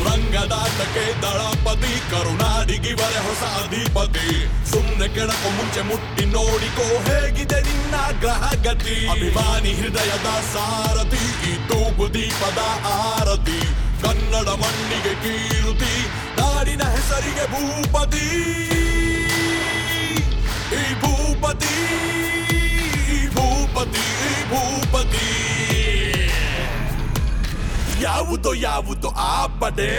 ರಂಗದಾಟಕ್ಕೆ ದಳಪತಿ ಕರುನಾಡಿಗಿವರೆ ಹೊಸ ಅಧಿಪತಿ ಸುಮ್ನೆ ಕೆಳಕೊ ಮುಂಚೆ ಮುಟ್ಟಿ ನೋಡಿಕೋ ಹೇಗಿದೆ ನಿನ್ನ ಗ್ರಹಗತಿ ಅಭಿಮಾನಿ ಹೃದಯದ ಸಾರಥಿ ಈ ತೂಗು ದೀಪದ ಆರತಿ ಕನ್ನಡ ಮಣ್ಣಿಗೆ ಕೀರುತಿ ನಾಡಿನ ಹೆಸರಿಗೆ ಭೂಪತಿ ಈ ಭೂಪತಿ ಈ ಭೂಪತಿ ಈ ಭೂಪತಿ ಯಾವುದೋ ಯಾವುದೋ ಆ ಪಡೆ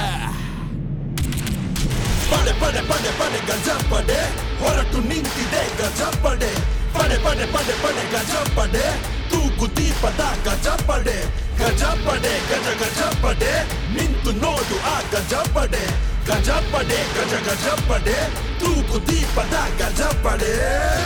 ಪಡೆ ಪಡೆ ಪಡೆ ಪಡೆ ಗಜ ಪಡೆ ಹೊರಟು ನಿಂತಿದೆ ಗಜ ಪಡೆ ಪಡೆ ಪಡೆ ಪಡೆ ಪಡೆ ಗಜ ಪಡೆ ತೂಗು ದೀಪದ ಗಜ ಪಡೆ ಗಜ ಪಡೆ ಗಜ ಗಜ ಪಡೆ ನಿಂತು ನೋಡು ಆ ಗಜ ಪಡೆ ಗಜ ಪಡೆ ಗಜ ಗಜ ಪಡೆ ತೂಗು ದೀಪದ ಗಜ ಪಡೆ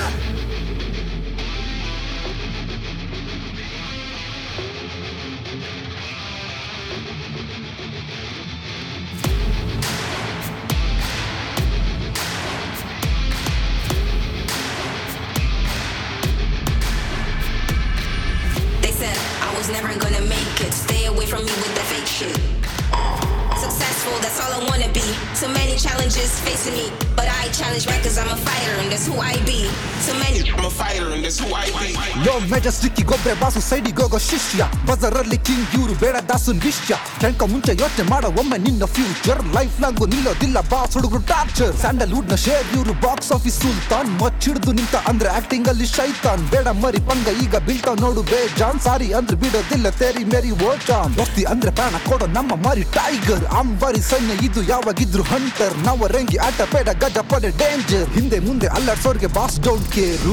They said I was never gonna make it. Stay away from me with the fake shit. Successful, that's all I wanna be. So many challenges facing me, but I challenge right cause I'm a fighter and that's who I be. So many. I'm a fighter and that's who I be. ಲೋ Majestic ಗೊಬ್ಬರ boss ಸೈಡಿಗೆ ಹೋಗೋ ಶಿಷ್ಯ ಬಜಾರಲ್ಲಿ king ಇವ್ರು ಬೇಡ ದಾಸುನ್ ವಿಷ್ಯ ಕೆಣ್ಕ ಮುಂಚೆ ಯೋಚನೆ ಮಾಡೋ ಒಮ್ಮೆ ನಿನ್ನ ಫ್ಯೂಚರ್ ಲೈಫ್ ಲಾಂಗು ನಿಲ್ಲೋದಿಲ್ಲ ಬಾಸ್ ಹುಡುಗರು ಟಾರ್ಚರ್ ಸ್ಯಾಂಡಲ್ವುಡ್ ನ ಶೇರ್ ಇವ್ರು ಬಾಕ್ಸ್ ಆಫೀಸ್ ಸುಲ್ತಾನ್ ಮಚ್ಚಿಡ್ದು ನಿಂತ ಅಂದ್ರೆ ಆಕ್ಟಿಂಗ್ ಅಲ್ಲಿ ಶೈತಾನ್ ಬೇಡ ಮರಿ ಪಂಗ ಈಗ ಬೀಳ್ತಾವ್ ನೋಡು ಬೇಜಾನ್ ಸಾರಿ ಅಂದ್ರೆ ಬಿಡೋದಿಲ್ಲ ತೇರಿ ಮೇರಿ ಓಚಾನ್ ದೋಸ್ತಿ ಅಂದ್ರೆ ಪ್ರಾಣ ಕೊಡೋ ನಮ್ಮ ಮರಿ ಟೈಗರ್ ಅಂಬಾರಿ ಸೈನ್ಯ ಇದು ಯಾವಾಗಿದ್ರು ಹಂಟರ್ ನಾವು ರಂಗಿ ಆಟ ಬೇಡ ಗಜ ಪಡೆ ಡೇಂಜರ್ ಹಿಂದೆ ಮುಂದೆ ಅಲ್ಲಾಡ್ಸೋರ್ಗೆ ಬಾಸ್ ಡೌನ್ ಕೇರು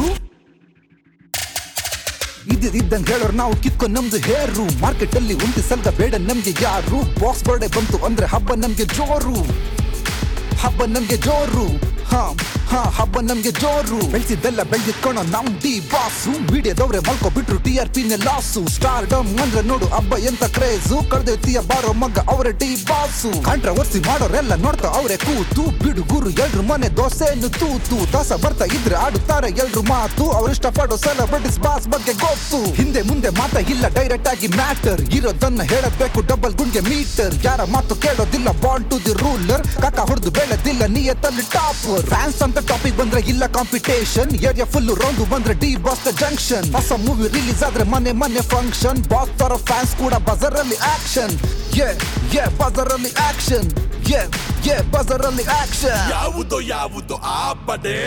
ಇದ್ದಂಗೆ ಹೇಳೋರು ನಾವು ಕಿತ್ಕೊಂಡ್ ನಮ್ದು ಹೇರು ಮಾರ್ಕೆಟ್ ಅಲ್ಲಿ ಒಂದು ಸಲ್ಗ ಬೇಡ ನಮ್ಗೆ ಯಾರು ಬಾಕ್ಸ್ ಬರ್ಡೇ ಬಂತು ಅಂದ್ರೆ ಹಬ್ಬ ನಮ್ಗೆ ಜೋರು ಹಬ್ಬ ನಮ್ಗೆ ಜೋರು ಹಾ ಹಾ ಹಬ್ಬ ನಮ್ಗೆ ಜೋರು ಬೆಳ್ಸಿದ್ದೆಲ್ಲ ಬೆಳ್ದಿಟ್ಕೊಳೋ ನಮ್ ಡಿ ಬಾಸು ಮೀಡಿಯಾದವ್ರೆ ಮಲ್ಕೋ ಬಿಟ್ರು ಟಿ ಆರ್ ಪಿನೇ ಲಾಸು ಸ್ಟಾರ್ ಡಮ್ ಅಂದ್ರೆ ನೋಡು ಹಬ್ಬ ಎಂತ ಕ್ರೇಜು ಕಳ್ದೈತಿಯ ಬಾರೋ ಮಗ ಅವರೇ ಡಿ ಬಾಸು ಕಾಂಟ್ರವರ್ಸಿ ಮಾಡೋರೆಲ್ಲ ನೋಡ್ತಾ ಅವ್ರೆ ಕೂತು ಬಿಡು ಗುರು ಎಲ್ರು ಮನೆ ದೋಸೆಯನ್ನು ತೂತು ದಸ ಬರ್ತಾ ಇದ್ರೆ ಆಡುತ್ತಾರೆ ಎಲ್ರು ಮಾತು ಅವ್ರು ಇಷ್ಟಪಡೋ ಸೆಲೆಬ್ರಿಟೀಸ್ ಬಾಸ್ ಬಗ್ಗೆ ಗೊತ್ತು ಹಿಂದೆ ಮುಂದೆ ಮಾತ ಇಲ್ಲ ಡೈರೆಕ್ಟ್ ಆಗಿ ಮ್ಯಾಟರ್ ಇರೋದನ್ನ ಹೇಳಬೇಕು ಡಬಲ್ ಗುಂಡ್ಗೆ ಮೀಟರ್ ಯಾರ ಮಾತು ಕೇಳೋದಿಲ್ಲ ಬಾಂಡ್ ಟು ದಿ ರೂಲರ್ ಕಾಕ ಹೊಡೆದು ಬೆಳೆದಿಲ್ಲ ನಿಯತ್ತಲ್ಲಿ ಟಾಪರ್ ಫ್ಯಾನ್ಸ್ ಅಂತ ಟಾಪಿಕ್ ಬಂದ್ರೆ ಇಲ್ಲ ಕಾಂಪಿಟೇಷನ್ ಏರಿಯಾ ಫುಲ್ ರೌಂಡ್ ಬಂದ್ರೆ ಡಿ ಬಾಸ್ ಜಂಕ್ಷನ್ ಹೊಸ ಮೂವಿ ರಿಲೀಸ್ ಆದ್ರೆ ಮನೆ ಮನೆ ಫಂಕ್ಷನ್ ಬಾಸ್ ತರ ಫ್ಯಾನ್ಸ್ ಕೂಡ ಬಜರ್ ಅಲ್ಲಿ ಆಕ್ಷನ್ ಯೇ ಯೇ ಬಜರ್ ಅಲ್ಲಿ ಆಕ್ಷನ್ ಯೇ ಯೇ ಬಜರ್ ಅಲ್ಲಿ ಆಕ್ಷನ್ ಯಾವುದೋ ಯಾವುದೋ ಆ ಪಡೆ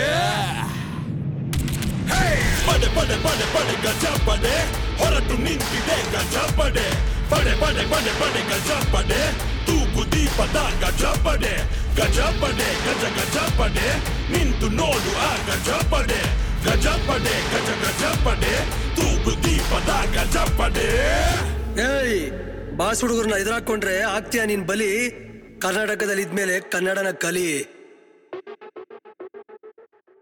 ಹೇ! ಪಡೆ ಪಡೆ ಪಡೆ ಪಡೆ ಗಜ ಪಡೆ ಹೊರಟು ನಿಂತಿದೆ ಗಜ ಪಡೆ ಪಡೆ ಪಡೆ ಪಡೆ ಪಡೆ ಗಜ ಪಡೆ ತೂಗು ದೀಪದ ಗಜ ಪಡೆ ಗಜ ಪಡೆ ಗಜ ಗಜ ಪಡೆ ನಿಂತು ನೋಡು ಆ ಗಜ ಪಡೆ ಗಜ ಪಡೆ ಗಜ ಗಜ ಪಡೆ ತೂಗು ದೀಪದ ಗಜ ಪಡೆ ಏಯ್ ಬಾಸ್ ಹುಡುಗರನ್ನ ಎದುರಾಕೊಂಡ್ರೆ ಆಗ್ತೀಯ ನೀನ್ ಬಲಿ ಕರ್ನಾಟಕದಲ್ಲಿ ಇದ್ಮೇಲೆ ಕನ್ನಡನ ಕಲಿ